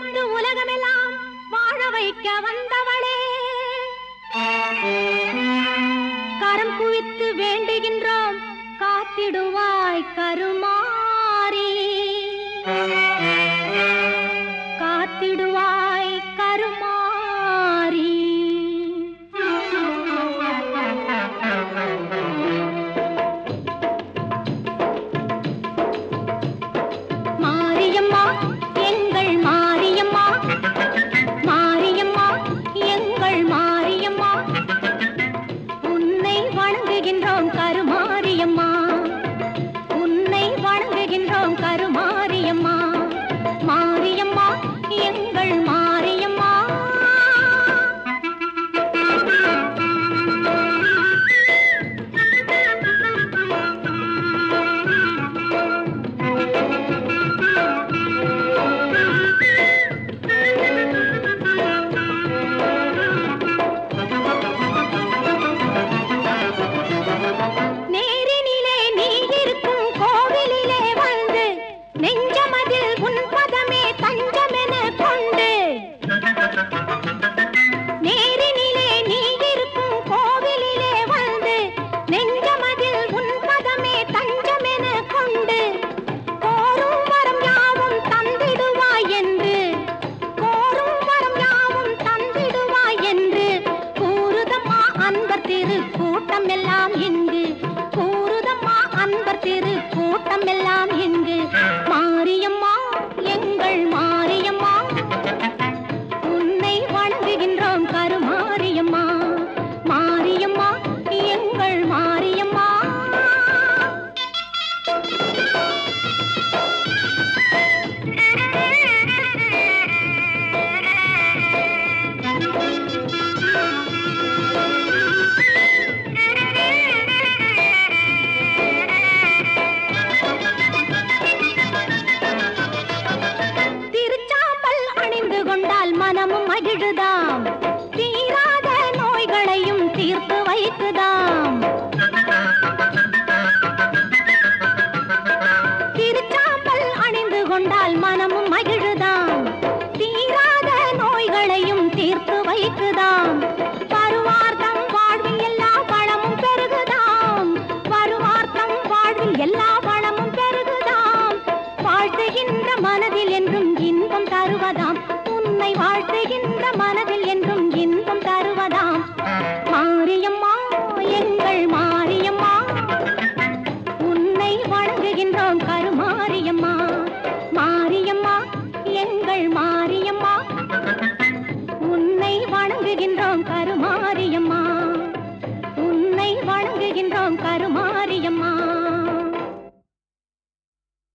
அளித்து உலகமெல்லாம் வாழ வைக்க வந்தவளே கரம் குவித்து வேண்டுகின்றோம் காத்திடுவாய் கருமாறி காத்திடுவாய் கருமாறி மாரியம்மா எங்கள் மாரியம்மா மாரியம்மா எங்கள் மாரியம்மா உன்னை வணங்குகின்றோம் கருமாரியம்மா உன்னை வணங்குகின்றோம் கருமாரியம்மா மாரியம்மா எங்கள் மாரியம்மா நேரினிலே நீ இருக்கும் கோவிலிலே வந்து நெஞ்சமதில் உன் பதமே தஞ்சமென கொண்டு நேரினிலே நீ இருக்கும் கோவிலிலே வந்து நெஞ்சமதில் உன் பதமே தஞ்சமென கொண்டு கோரும் வரம் யாவும் தந்திடுவாய் என்று கோரும் வரம் யாவும் தந்திடுவாய் என்று கூறுதம்மா அன்பர் திரு கூட்டம் எல்லாம் இங்கு கூறுதம்மா அன்பர் திரு கூட்டம் எல்லாம் இங்கு மாரியம்மா எங்கள் மாரியம்மா உன்னை வணங்குகின்றோம் கருமாரியம்மா மாரியம்மா எங்கள் மாரியம்மா திருச்சாம்பல் அணிந்து கொண்டால் மனமும் மகிழுதாம் தீராத நோய்களையும் தீர்த்து வைக்குதாம் திருச்சாம்பல் அணிந்து கொண்டால் மனமும் மகிழுதாம் தீராத நோய்களையும் தீர்த்து வைக்குதாம் வருவார்த்தம் வாழ்வில் எல்லா வளமும் பெருகுதாம் வருவார்த்தம் வாழ்வில் எல்லா வளமும் பெருகுதாம் வாழ்த்துகின்ற மனதில் என்றும் இன்பம் தருவதாம் உன்னை வாழ்த்துகின்ற மனதில் என்றும் இன்பம் தருவதாம் மாரியம்மா எங்கள் மாரியம்மா உன்னை வணங்குகின்றோம் கருமாரியம்மா மாரியம்மா எங்கள் மாரியம்மா உன்னை வணங்குகின்றோம் கருமாரியம்மா உன்னை வணங்குகின்றோம் கருமாரியம்மா